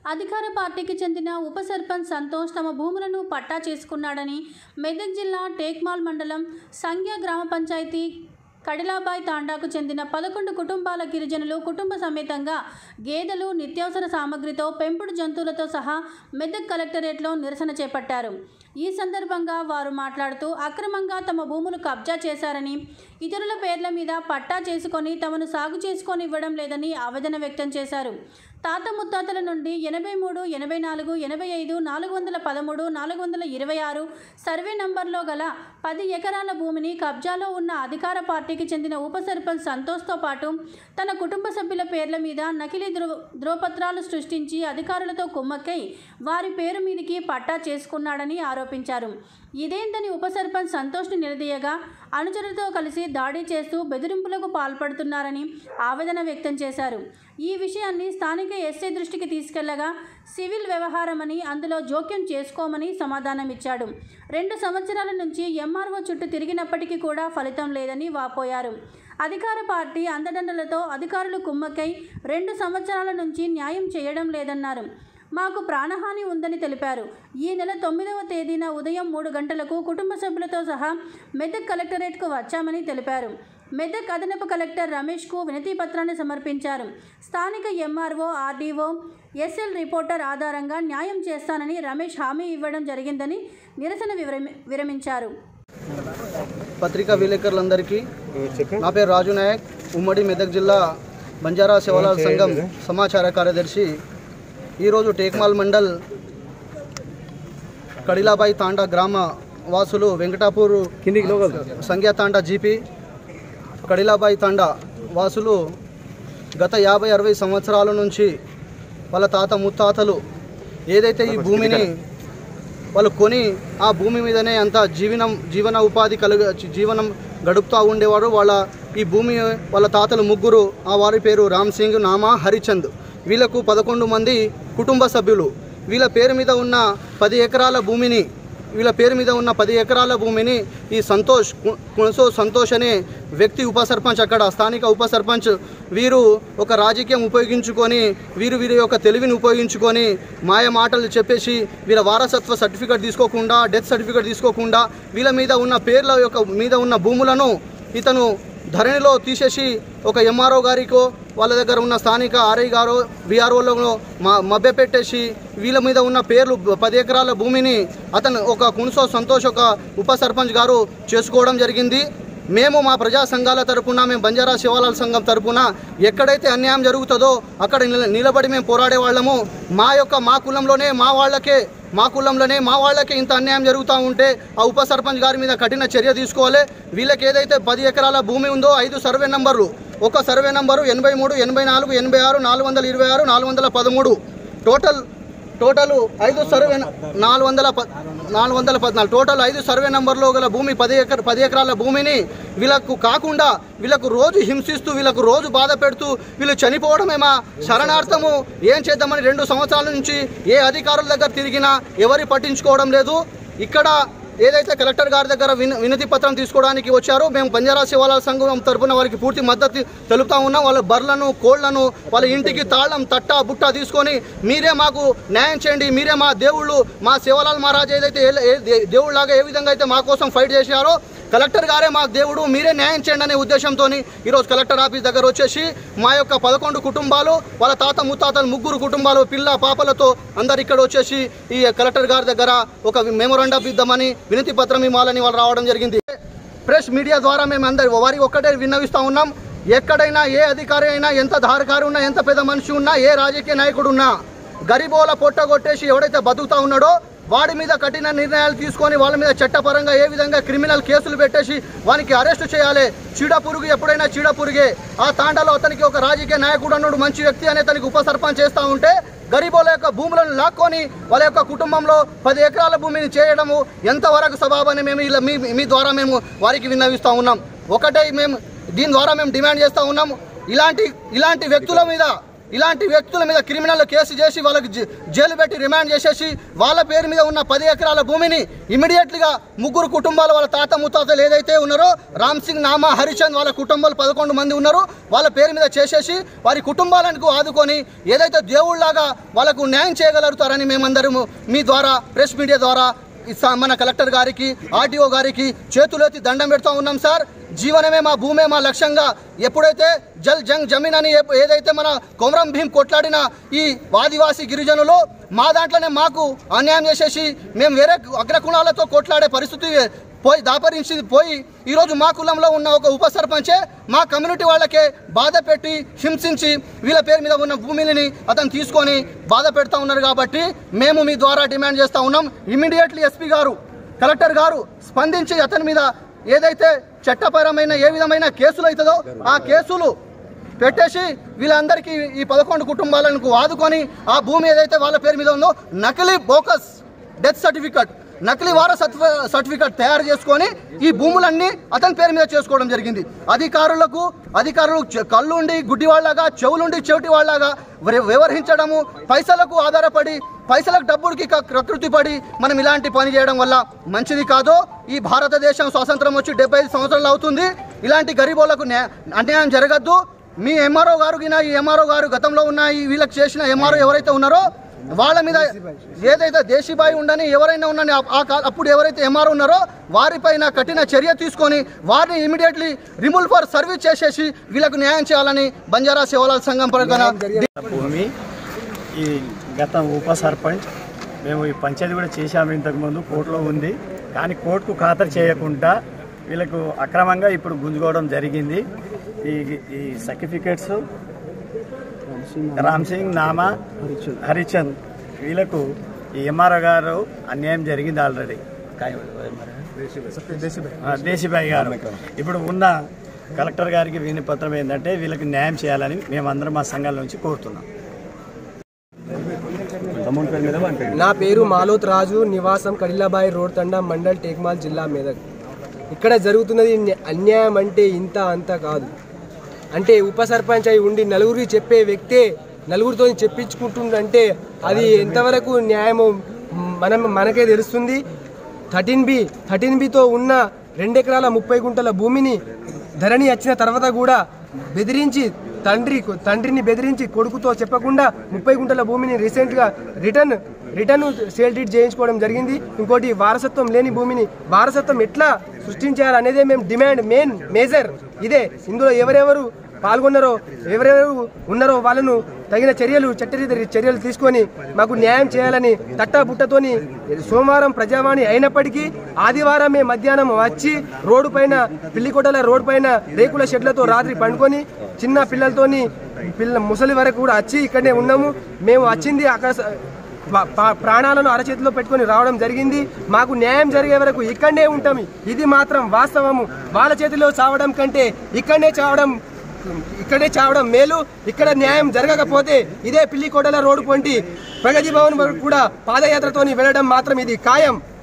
అధికార పార్టీకి చెందిన ఉప సర్పంచ్ సంతోష్ తమ భూములను పట్టా చేసుకున్నాడని మెదక్ జిల్లా టేక్మాల్ మండలం సంఖ్య గ్రామ పంచాయతీ కడిలాబాయ్ తాండాకు చెందిన పదకొండు కుటుంబాల గిరిజనులు కుటుంబ సమేతంగా గేదెలు నిత్యావసర సామగ్రితో పెంపుడు జంతువులతో సహా మెదక్ కలెక్టరేట్లో నిరసన చేపట్టారు ఈ సందర్భంగా వారు మాట్లాడుతూ అక్రమంగా తమ భూములు కబ్జా చేశారని ఇతరుల పేర్ల మీద పట్టా చేసుకొని తమను సాగు చేసుకొని ఇవ్వడం లేదని ఆవేదన వ్యక్తం చేశారు తాత ముత్తాతల నుండి ఎనభై మూడు ఎనభై నాలుగు ఎనభై ఐదు నాలుగు వందల పదమూడు నాలుగు వందల ఇరవై ఆరు సర్వే నంబర్లో గల పది ఎకరాల భూమిని కబ్జాలో ఉన్న అధికార పార్టీకి చెందిన ఉప సర్పంచ్ సంతోష్తో పాటు తన కుటుంబ సభ్యుల పేర్ల మీద నకిలీ ధృవ ధ్రువపత్రాలు సృష్టించి అధికారులతో కుమ్మక్కై వారి పేరు మీదికి పట్టా చేసుకున్నాడని ఆరోపించారు ఇదేందని ఉప సర్పంచ్ సంతోష్ని నిలదీయగా అనుచరులతో కలిసి దాడి చేస్తూ బెదిరింపులకు పాల్పడుతున్నారని ఆవేదన వ్యక్తం చేశారు ఈ విషయాన్ని స్థానిక ఎస్ఐ దృష్టికి తీసుకెళ్లగా సివిల్ వ్యవహారమని అందులో జోక్యం చేసుకోమని సమాధానమిచ్చాడు రెండు సంవత్సరాల నుంచి ఎంఆర్ఓ చుట్టూ తిరిగినప్పటికీ కూడా ఫలితం లేదని వాపోయారు అధికార పార్టీ అందడండలతో అధికారులు కుమ్మక్కై రెండు సంవత్సరాల నుంచి న్యాయం చేయడం లేదన్నారు మాకు ప్రాణహాని ఉందని తెలిపారు ఈ నెల తొమ్మిదవ తేదీన ఉదయం మూడు గంటలకు కుటుంబ సభ్యులతో సహా మెదక్ కలెక్టరేట్కు వచ్చామని తెలిపారు మెదక్ అదనపు కలెక్టర్ రమేష్కు వినతి పత్రాన్ని సమర్పించారు స్థానిక ఎంఆర్ఓ ఆర్డీఓ ఎస్ఎల్ రిపోర్టర్ ఆధారంగా న్యాయం చేస్తానని రమేష్ హామీ ఇవ్వడం జరిగిందని నిరసన విరమి విరమించారు పత్రికా విలేకరులందరికీ నా పేరు రాజు నాయక్ ఉమ్మడి మెదక్ జిల్లా బంజారా శివలాల్ సంఘం సమాచార కార్యదర్శి ఈరోజు టేక్మాల్ మండల్ కడిలాబాయి తాండా గ్రామ వాసులు వెంకటాపూర్ సంఖ్యా తాండా జీపీ కడిలాబాయి తాండా వాసులు గత యాభై అరవై సంవత్సరాల నుంచి వాళ్ళ తాత ముత్తాతలు ఏదైతే ఈ భూమిని వాళ్ళు కొని ఆ భూమి మీదనే అంత జీవనం జీవన ఉపాధి కలుగ జీవనం గడుపుతూ ఉండేవారు వాళ్ళ ఈ భూమి వాళ్ళ తాతలు ముగ్గురు ఆ వారి పేరు రామ్ సింగ్ నామా హరిచంద్ వీళ్ళకు పదకొండు మంది కుటుంబ సభ్యులు వీళ్ళ పేరు మీద ఉన్న పది ఎకరాల భూమిని వీళ్ళ పేరు మీద ఉన్న పది ఎకరాల భూమిని ఈ సంతోష్ కు- కుణసో సంతోష్ అనే వ్యక్తి ఉప సర్పంచ్ అక్కడ స్థానిక ఉప సర్పంచ్ వీరు ఒక రాజకీయం ఉపయోగించుకొని వీరు వీరి యొక్క తెలివిని ఉపయోగించుకొని మాయ మాటలు చెప్పేసి వీళ్ళ వారసత్వ సర్టిఫికేట్ తీసుకోకుండా డెత్ సర్టిఫికేట్ తీసుకోకుండా వీళ్ళ మీద ఉన్న పేర్ల యొక్క మీద ఉన్న భూములను ఇతను ధరణిలో తీసేసి ఒక ఎంఆర్ఓ గారికో వాళ్ళ దగ్గర ఉన్న స్థానిక ఆర్ఐ గారో బీఆర్ఓలో మా మభ్యపెట్టేసి వీళ్ళ మీద ఉన్న పేర్లు పది ఎకరాల భూమిని అతను ఒక కుణసో సంతోష్ ఒక ఉప సర్పంచ్ గారు చేసుకోవడం జరిగింది మేము మా ప్రజా సంఘాల తరపున మేము బంజారా శివాలాల సంఘం తరపున ఎక్కడైతే అన్యాయం జరుగుతుందో అక్కడ నిల- నిలబడి మేము పోరాడే వాళ్ళము మా యొక్క మా కులంలోనే మా వాళ్ళకే మా కులంలోనే మా వాళ్ళకే ఇంత అన్యాయం జరుగుతూ ఉంటే ఆ ఉప సర్పంచ్ గారి మీద కఠిన చర్య తీసుకోవాలి వీళ్ళకి ఏదైతే పది ఎకరాల భూమి ఉందో ఐదు సర్వే నంబర్లు ఒక సర్వే నంబరు ఎనభై మూడు ఎనభై నాలుగు ఎనభై ఆరు నాలుగు వందల ఇరవై ఆరు నాలుగు వందల పదమూడు టోటల్ టోటల్ ఐదు సర్వే న- నాలుగు వందల ప నాలుగు వందల పద్నాలుగు టోటల్ ఐదు సర్వే నంబర్లో గల భూమి పది ఎకర పది ఎకరాల భూమిని వీళ్ళకు కాకుండా వీళ్ళకు రోజు హింసిస్తూ వీళ్ళకు రోజు బాధ పెడుతూ వీళ్ళు చనిపోవడమే మా శరణార్థము ఏం చేద్దామని రెండు సంవత్సరాల నుంచి ఏ అధికారుల దగ్గర తిరిగినా ఎవరి పట్టించుకోవడం లేదు ఇక్కడ ఏదైతే కలెక్టర్ గారి దగ్గర విన వినతి పత్రం తీసుకోవడానికి వచ్చారో మేము బంజారా శివాలయ సంఘం తరపున వారికి పూర్తి మద్దతు తెలుపుతా ఉన్నాం వాళ్ళ బర్లను కోళ్లను వాళ్ళ ఇంటికి తాళం తట్ట బుట్ట తీసుకొని మీరే మాకు న్యాయం చేయండి మీరే మా దేవుళ్ళు మా శివలాల్ మహారాజ్ ఏదైతే ఏ- ఏ- దే- దేవుళ్ళలాగా ఏ విధంగా అయితే మా కోసం ఫైట్ చేశారో కలెక్టర్ గారే మా దేవుడు మీరే న్యాయం చేయండి అనే ఉద్దేశంతో ఈరోజు కలెక్టర్ ఆఫీస్ దగ్గర వచ్చేసి మా యొక్క పదకొండు కుటుంబాలు వాళ్ళ తాత ముత్తాతలు ముగ్గురు కుటుంబాలు పిల్ల పాపలతో అందరు ఇక్కడ వచ్చేసి ఈ కలెక్టర్ గారి దగ్గర ఒక మెమోరాండం ఇద్దామని వినతి పత్రం ఇవ్వాలని వాళ్ళు రావడం జరిగింది ప్రెస్ మీడియా ద్వారా మేము అందరి వారికి ఒక్కటే విన్నవిస్తూ ఉన్నాం ఎక్కడైనా ఏ అధికారి అయినా ఎంత ధారకారి ఉన్నా ఎంత పెద్ద మనిషి ఉన్నా ఏ రాజకీయ నాయకుడు ఉన్నా గరీబోల పొట్ట కొట్టేసి ఎవడైతే బతుకుతా ఉన్నాడో వాడి మీద కఠిన నిర్ణయాలు తీసుకొని వాళ్ళ మీద చట్టపరంగా ఏ విధంగా క్రిమినల్ కేసులు పెట్టేసి వానికి అరెస్ట్ చేయాలి చీడ పురుగు ఎప్పుడైనా చీడ పురుగే ఆ తాండాలో అతనికి ఒక రాజకీయ నాయకుడు అన్నాడు మంచి వ్యక్తి అనే తనకి ఉప సర్పంచ్ చేస్తూ ఉంటే గరీబోల యొక్క భూములను లాక్కొని వాళ్ళ యొక్క కుటుంబంలో పది ఎకరాల భూమిని చేయడము ఎంతవరకు సబాబని మేము ఇలా మీ మీ ద్వారా మేము వారికి విన్నవిస్తూ ఉన్నాం ఒకటే మేము దీని ద్వారా మేము డిమాండ్ చేస్తూ ఉన్నాం ఇలాంటి ఇలాంటి వ్యక్తుల మీద ఇలాంటి వ్యక్తుల మీద క్రిమినల్ కేసు చేసి వాళ్ళకి జై- జైలు పెట్టి రిమాండ్ చేసేసి వాళ్ళ పేరు మీద ఉన్న పది ఎకరాల భూమిని ఇమీడియట్లీగా ముగ్గురు కుటుంబాలు వాళ్ళ తాత ముత్తాతలు ఏదైతే ఉన్నారో రామ్ సింగ్ నామా హరిచంద్ వాళ్ళ కుటుంబాలు పదకొండు మంది ఉన్నారు వాళ్ళ పేరు మీద చేసేసి వారి కుటుంబాలకు ఆదుకొని ఏదైతే దేవుళ్ళలాగా వాళ్ళకు న్యాయం చేయగలుగుతారని మేమందరము మీ ద్వారా ప్రెస్ మీడియా ద్వారా ఈ స- మన కలెక్టర్ గారికి ఆర్టీఓ గారికి చేతులెత్తి దండం పెడతా ఉన్నాం సార్ జీవనమే మా భూమే మా లక్ష్యంగా ఎప్పుడైతే జల్ జంగ్ జమీన్ అని ఏ- ఏదైతే మన కొమరం భీం కొట్లాడిన ఈ ఆదివాసీ గిరిజనులు మా దాంట్లోనే మాకు అన్యాయం చేసేసి మేము వేరే అగ్రకుణాలతో కొట్లాడే పరిస్థితి పోయి దాపరించింది పోయి ఈరోజు మా కులంలో ఉన్న ఒక ఉప సర్పంచే మా కమ్యూనిటీ వాళ్ళకే బాధ పెట్టి హింసించి వీళ్ళ పేరు మీద ఉన్న భూమిని అతను తీసుకొని బాధ పెడతా ఉన్నారు కాబట్టి మేము మీ ద్వారా డిమాండ్ చేస్తూ ఉన్నాం ఇమీడియట్లీ ఎస్పీ గారు కలెక్టర్ గారు స్పందించి అతని మీద ఏదైతే చట్టపరమైన ఏ విధమైన కేసులు అవుతుందో ఆ కేసులు పెట్టేసి వీళ్ళందరికీ ఈ పదకొండు కుటుంబాలను ఆదుకొని ఆ భూమి ఏదైతే వాళ్ళ పేరు మీద ఉందో నకిలీ బోకస్ డెత్ సర్టిఫికెట్ నకిలీ వారసత్వ సర్టిఫికెట్ తయారు చేసుకొని ఈ భూములన్నీ అతని పేరు మీద చేసుకోవడం జరిగింది అధికారులకు అధికారులు చె- కళ్ళుండి గుడ్డివాళ్ళగా చెవులుండి చెవిటి వాళ్ళగా వ్యవహరించడము పైసలకు ఆధారపడి పైసలకు డబ్బుడికి క- ప్రకృతి పడి మనం ఇలాంటి పని చేయడం వల్ల మంచిది కాదు ఈ భారతదేశం స్వాతంత్రం వచ్చి డెబ్బై ఐదు సంవత్సరాలు అవుతుంది ఇలాంటి గరీబోళ్లకు న్యా- అన్యాయం జరగద్దు మీ ఎంఆర్ఓ గారు గిన ఈ ఎంఆర్ఓ గారు గతంలో ఉన్న ఈ వీళ్ళకి చేసిన ఎంఆర్ఓ ఎవరైతే ఉన్నారో వాళ్ళ మీద ఏదైతే దేశీబాయి ఉండని ఎవరైనా ఉండని ఆ- ఆ కా- అప్పుడు ఎవరైతే ఎంఆర్ ఉన్నారో వారిపైన కఠిన చర్య తీసుకొని వారిని ఇమీడియట్లీ రిమూవ్ ఫర్ సర్వీస్ చేసేసి వీళ్ళకు న్యాయం చేయాలని బంజారా సేవల సంఘం పరగన భూమి ఈ గత ఉప సర్పంచ్ మేము ఈ పంచాయతీ కూడా చేశాము ఇంతకుముందు కోర్టులో ఉంది కానీ కోర్టుకు ఖాతరు చేయకుండా వీళ్ళకు అక్రమంగా ఇప్పుడు గుంజుకోవడం జరిగింది ఈ ఈ సర్టిఫికేట్స్ రామ్ సింగ్ నామా హరిచంద్ వీళ్ళకు ఈ ఎంఆర్ఓ గారు అన్యాయం జరిగింది ఆల్రెడీ దేశీబాయి గారు ఇప్పుడు ఉన్న కలెక్టర్ గారికి విని పత్రం ఏంటంటే వీళ్ళకి న్యాయం చేయాలని మేమందరం మా సంఘాల నుంచి కోరుతున్నాం నా పేరు మాలోత్ రాజు నివాసం కడిలాబాయి రోడ్ తండా మండల్ టేక్మాల్ జిల్లా మెదక్ ఇక్కడ జరుగుతున్నది న్య- అన్యాయం అంటే ఇంత అంత కాదు అంటే ఉప సర్పంచ్ అయి ఉండి నలుగురికి చెప్పే వ్యక్తే నలుగురితో చెప్పించుకుంటుందంటే అది ఎంతవరకు న్యాయమో మనం మనకే తెలుస్తుంది థర్టీన్ బి థర్టీన్ బితో ఉన్న రెండెకరాల ముప్పై గుంటల భూమిని ధరణి వచ్చిన తర్వాత కూడా బెదిరించి తండ్రి తండ్రిని బెదిరించి కొడుకుతో చెప్పకుండా ముప్పై గుంటల భూమిని రీసెంట్గా రిటర్న్ రిటర్న్ సేల్ డీడ్ చేయించుకోవడం జరిగింది ఇంకోటి వారసత్వం లేని భూమిని వారసత్వం ఎట్లా సృష్టించాలనేదే మేము డిమాండ్ మెయిన్ మేజర్ ఇదే ఇందులో ఎవరెవరు పాల్గొన్నారో ఎవరెవరు ఉన్నారో వాళ్ళను తగిన చర్యలు చట్టరీత చర్యలు తీసుకొని మాకు న్యాయం చేయాలని తట్టా బుట్టతోని సోమవారం ప్రజావాణి అయినప్పటికీ ఆదివారమే మధ్యాహ్నం వచ్చి రోడ్డు పైన పిల్లికొట్టల రోడ్డు పైన రేకుల షెడ్లతో రాత్రి పండుకొని చిన్న పిల్లలతోని పిల్ల ముసలి వరకు కూడా వచ్చి ఇక్కడనే ఉన్నాము మేము వచ్చింది అక్కడ స- ప- ప- ప్రాణాలను అరచేతిలో పెట్టుకొని రావడం జరిగింది మాకు న్యాయం జరిగే వరకు ఇక్కడనే ఉంటాం ఇది మాత్రం వాస్తవము వాళ్ళ చేతిలో చావడం కంటే ఇక్కడనే చావడం ఇక్కడే చావడం మేలు ఇక్కడ న్యాయం జరగకపోతే ఇదే పిల్లికోటల రోడ్డు పొంటి ప్రగతి భవన్ వరకు కూడా పాదయాత్రతోని వెళ్ళడం మాత్రం ఇది ఖాయం